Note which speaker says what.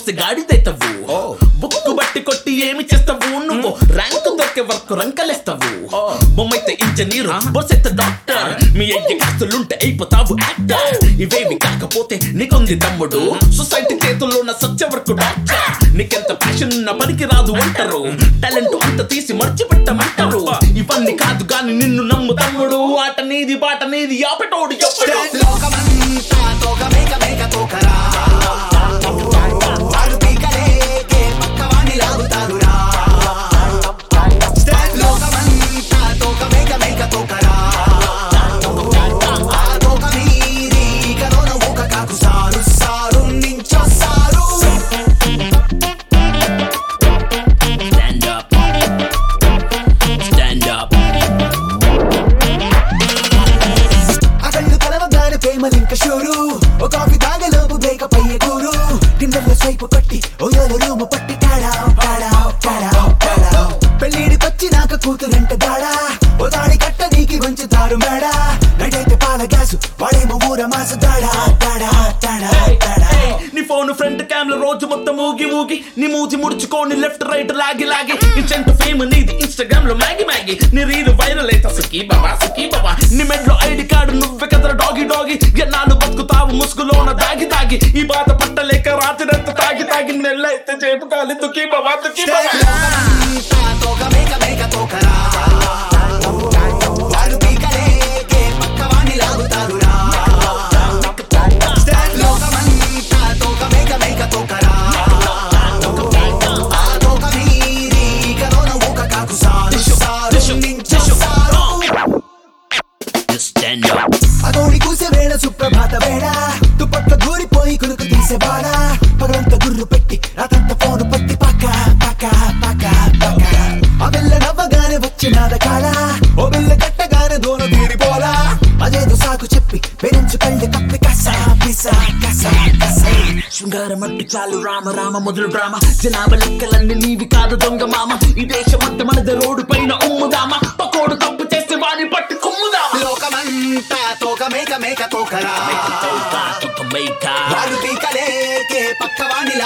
Speaker 1: వస్తే గాడిదైతావు బుక్కు బట్టి కొట్టి ఏమి చేస్తావు నువ్వు ర్యాంకు దొరికే వరకు రంకలేస్తావు బొమ్మైతే ఇంజనీర్ బొస్ అయితే డాక్టర్ మీ అయ్య కాస్తులుంటే అయిపోతావు యాక్టర్ ఇవేవి కాకపోతే నీకుంది తమ్ముడు సొసైటీ చేతుల్లో ఉన్న సత్య వరకు డాక్టర్ నీకెంత ప్యాషన్ ఉన్న పనికి రాదు అంటారు టాలెంట్ అంత తీసి మర్చిపెట్టమంటారు ఇవన్నీ కాదు గాని నిన్ను నమ్ము తమ్ముడు ఆట నీది బాట నీది ఆపటోడు చెప్పడు
Speaker 2: లోకమంతా తోక మేక మేక తోకరా వాడు పీకలేకే పక్కవాణ్ణి లాగుతారురా లోకమంతా తోక మేక మేక తోకరా ఆ తోక మీది కరోన ఊక కాకు సారు సారు నించొస్తారు
Speaker 1: Stand up. Stand up.
Speaker 2: అకళ్ళు కలవగానే ప్రేమలింక షూరు ఓ కాఫీ తాగలోపు బ్రేకప్ అయ్యే కూరు టిండర్లో స్వైపు కొట్టి ఓయోలో రూము పట్టి టాడా టాడా టాడా టాడా పెళ్ళిడికొచ్చినాక కూతురంట దాడా ఓ తాడి కట్ట నీకి వంచుతారు మేడా నడైతే పాల గ్యాసు వాడేమో ఊర మాసు దాడా టాడా టాడా టాడా
Speaker 1: నీ ఫోన్ ఫ్రంట్ కెమెరా రోజు మొత్తం ఊగి ఊగి నీ మూతి ముడుచుకొని లెఫ్ట్ రైట్ లాగి లాగి ఇంచెంత ఫేమ్ నీది ఇన్స్టాగ్రామ్ లో మ్యాగి మ్యాగి నీ రీల్ వైరల్ అయితే సుఖీ బాబా సుఖీ బాబా నీ మెడ్లో ఐడి కార్డు నువ్వే కదరా డాగి డాగి ఎన్నాళ్ళు బతుకుతావు ముసుగులోన దాగి దాగి ఈ బాధ పట్టలేక రాత్రి తాగి తాగి నెల్లైతే చేపు కాలి దుఃఖీ బాబా దుఃఖీ బాబా
Speaker 2: లోకమంతా తోక మేక మేక తోకరా వాడు పీకలేకే పక్కవాణ్ణి లాగుతారురా లోకమంతా తోక మేక మేక తోకరా ఆ తోక మీది కరోన ఊక కాకు సారు సారు నించొస్తారు
Speaker 1: Just stand up.
Speaker 2: అదోడి కూసే వేళ సుప్రభాత వేళ దుప్పట్ల దూరిపోయి కునుకు తీసే బాడ పగలంత గుర్రు పెట్టి రాతంత ఫోను పట్టి పక్క పక్క పక్క పక్క ఆ వెళ్ళ నవ్వగానే వచ్చినాద కాడ ఓ వెళ్ళ కట్టగానే దోన తీరిపోలా అదేదో సాకు చెప్పి బెరించు కళ్ళి కప్పి కస పిస కస కస
Speaker 1: శృంగారం అంటే చాలు రామ రామ మొదలు డ్రామా జనాభా లెక్కలన్నీ నీవి కాదు దొంగ మామ ఈ దేశం అంతా మనది రోడ్డు పైన ఉమ్ముదామా పకోడు తప్పు చేస్తే వాడిని పట్టి కుమ్ముదామా
Speaker 2: లోకమంతా తోక మేక మేక తోకరా
Speaker 1: తోక, తోక మేక.
Speaker 2: వాడు పీకలేకే పక్కవాణ్ణి